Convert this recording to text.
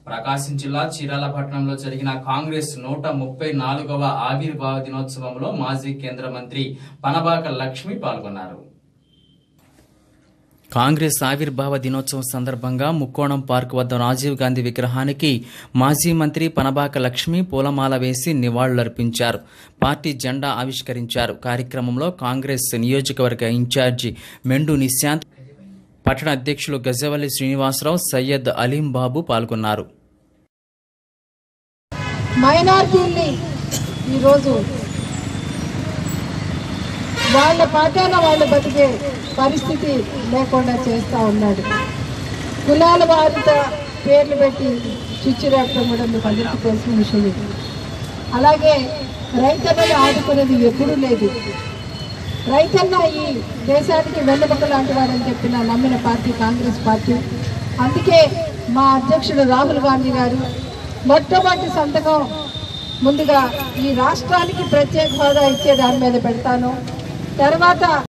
ప్రకాశం జిల్లా చీరాలపట్నంలో జరిగిన కాంగ్రెస్ నూట ముప్పై నాలుగవ ఆవిర్భావ దినోత్సవంలో మాజీ కేంద్ర మంత్రి పనబాక లక్ష్మి పాల్గొన్నారు కాంగ్రెస్ ఆవిర్భావ దినోత్సవం సందర్భంగా ముక్కోణం పార్క్ వద్ద రాజీవ్ గాంధీ విగ్రహానికి మాజీ మంత్రి పనబాక లక్ష్మి పూలమాల వేసి నివాళులర్పించారు పార్టీ జెండా ఆవిష్కరించారు కార్యక్రమంలో కాంగ్రెస్ నియోజకవర్గ ఇన్ఛార్జి మెండు నిశాంత్ పట్టణ అధ్యక్షులు గజవల్లి శ్రీనివాసరావు సయ్యద్ అలీం బాబు పాల్గొన్నారు మైనార్టీల్ని ఈరోజు వాళ్ళ పాటాన వాళ్ళు బతికే పరిస్థితి లేకుండా చేస్తూ ఉన్నాడు కులాల వారితో పేర్లు పెట్టి చిచ్చురేపడం కూడా మీకు అందరికీ తెలిసిన విషయం ఇది అలాగే రైతన్నలు ఆదుకునేది ఎప్పుడూ లేదు రైతన్న ఈ దేశానికి వెన్నెముక లాంటి వాడని చెప్పిన నమ్మిన పార్టీ కాంగ్రెస్ పార్టీ అందుకే మా అధ్యక్షుడు రాహుల్ గాంధీ గారు మొట్టమొదటి సంతకం ముందుగా ఈ రాష్ట్రానికి ప్రత్యేక హోదా ఇచ్చే దాని మీద పెడతాను తర్వాత